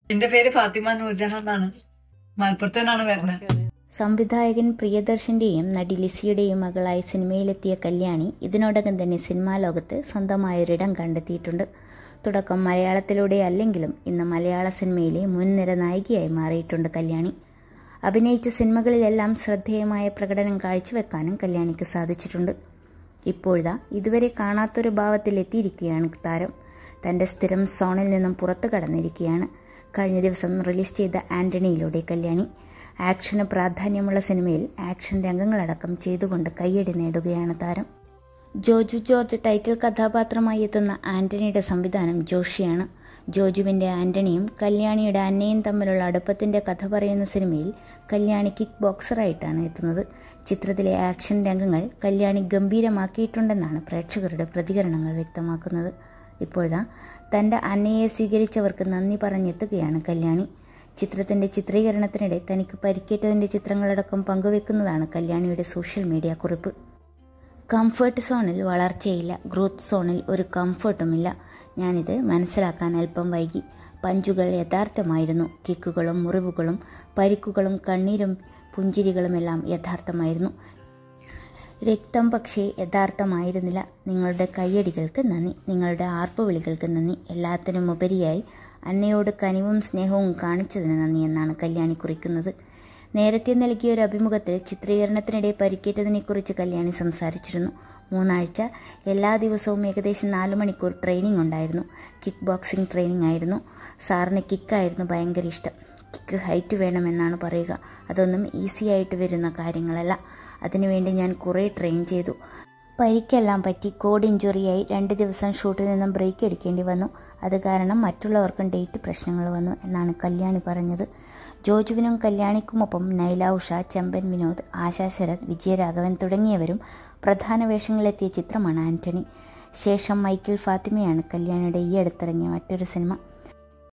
എന്റെ പേര് ഫാത്തിമ നൂർജഹാൻ എന്നാണ് മലപ്പുറത്ത് നിന്നാണ് വരുന്നത് സംവിധായകൻ പ്രിയദർശന്റെയും നടി ലിസിയുടെയും മകളായി സിനിമയിലെത്തിയ കല്യാണി ഇതിനോടകം തന്നെ സിനിമാ ലോകത്ത് സ്വന്തമായൊരിടം കണ്ടെത്തിയിട്ടുണ്ട് തുടക്കം മലയാളത്തിലൂടെ അല്ലെങ്കിലും ഇന്ന് മലയാള സിനിമയിലെ മുൻനിര നായികയായി മാറിയിട്ടുണ്ട് കല്യാണി അഭിനയിച്ച സിനിമകളിലെല്ലാം ശ്രദ്ധേയമായ പ്രകടനം കാഴ്ചവെക്കാനും കല്യാണിക്ക് സാധിച്ചിട്ടുണ്ട് ഇപ്പോഴിതാ ഇതുവരെ കാണാത്തൊരു ഭാവത്തിൽ എത്തിയിരിക്കുകയാണ് താരം തന്റെ സ്ഥിരം സോണിൽ നിന്നും പുറത്തു കടന്നിരിക്കുകയാണ് കഴിഞ്ഞ ദിവസം റിലീസ് ചെയ്ത ആന്റണിയിലൂടെ കല്യാണി ആക്ഷന് പ്രാധാന്യമുള്ള സിനിമയിൽ ആക്ഷൻ രംഗങ്ങളടക്കം ചെയ്തുകൊണ്ട് കയ്യടി നേടുകയാണ് താരം ജോജു ജോർജ് ടൈറ്റിൽ കഥാപാത്രമായി എത്തുന്ന ആന്റണിയുടെ സംവിധാനം ജോഷിയാണ് ജോജുവിന്റെ ആന്റണിയും കല്യാണിയുടെ അന്നയും തമ്മിലുള്ള അടുപ്പത്തിന്റെ കഥ പറയുന്ന സിനിമയിൽ കല്യാണി കിക്ക് ബോക്സറായിട്ടാണ് എത്തുന്നത് ചിത്രത്തിലെ ആക്ഷൻ രംഗങ്ങൾ കല്യാണി ഗംഭീരമാക്കിയിട്ടുണ്ടെന്നാണ് പ്രേക്ഷകരുടെ പ്രതികരണങ്ങൾ വ്യക്തമാക്കുന്നത് ഇപ്പോഴാ തന്റെ അന്നയെ സ്വീകരിച്ചവർക്ക് നന്ദി പറഞ്ഞെത്തുകയാണ് കല്യാണി ചിത്രത്തിന്റെ ചിത്രീകരണത്തിനിടെ തനിക്ക് പരിക്കേറ്റതിന്റെ ചിത്രങ്ങളടക്കം പങ്കുവെക്കുന്നതാണ് കല്യാണിയുടെ സോഷ്യൽ മീഡിയ കുറിപ്പ് കംഫർട്ട് സോണിൽ വളർച്ചയില്ല ഗ്രോത്ത് സോണിൽ ഒരു കംഫർട്ടുമില്ല ഞാനിത് മനസ്സിലാക്കാൻ അല്പം വൈകി പഞ്ചുകൾ യഥാർത്ഥമായിരുന്നു കിക്കുകളും മുറിവുകളും പരിക്കുകളും കണ്ണീരും പുഞ്ചിരികളുമെല്ലാം യഥാർത്ഥമായിരുന്നു രക്തം പക്ഷേ യഥാർത്ഥമായിരുന്നില്ല നിങ്ങളുടെ കയ്യടികൾക്ക് നന്ദി നിങ്ങളുടെ ആർപ്പുവിളികൾക്ക് നന്ദി എല്ലാത്തിനും ഉപരിയായി അന്നയോട് കനിവും സ്നേഹവും കാണിച്ചതിന് നന്ദി എന്നാണ് കല്യാണി കുറിക്കുന്നത് നേരത്തെ നൽകിയ ഒരു അഭിമുഖത്തിൽ ചിത്രീകരണത്തിനിടെ പരിക്കേറ്റതിനെക്കുറിച്ച് കല്യാണി സംസാരിച്ചിരുന്നു മൂന്നാഴ്ച എല്ലാ ദിവസവും ഏകദേശം നാല് മണിക്കൂർ ട്രെയിനിങ് ഉണ്ടായിരുന്നു കിക്ക് ബോക്സിംഗ് ട്രെയിനിങ് ആയിരുന്നു സാറിന് കിക്കായിരുന്നു ഭയങ്കര ഇഷ്ടം കിക്ക് ഹൈറ്റ് വേണമെന്നാണ് പറയുക അതൊന്നും ഈസി ആയിട്ട് വരുന്ന കാര്യങ്ങളല്ല അതിനുവേണ്ടി ഞാൻ കുറേ ട്രെയിൻ ചെയ്തു പരിക്കെല്ലാം പറ്റി കോഡ് ഇഞ്ചുറിയായി രണ്ട് ദിവസം ഷൂട്ടിൽ നിന്നും ബ്രേക്ക് എടുക്കേണ്ടി വന്നു അത് കാരണം മറ്റുള്ളവർക്കും ഡേറ്റ് പ്രശ്നങ്ങൾ വന്നു എന്നാണ് കല്യാണി പറഞ്ഞത് ജോജുവിനും കല്യാണിക്കുമൊപ്പം നൈല ഉഷ ചെമ്പൻ വിനോദ് ആശാ ശരത് വിജയരാഘവൻ തുടങ്ങിയവരും പ്രധാന വേഷങ്ങളിലെത്തിയ ചിത്രമാണ് ആന്റണി ശേഷം മൈക്കിൾ ഫാത്തിമയാണ് കല്യാണിയുടെ ഈ അടുത്തിറങ്ങിയ മറ്റൊരു സിനിമ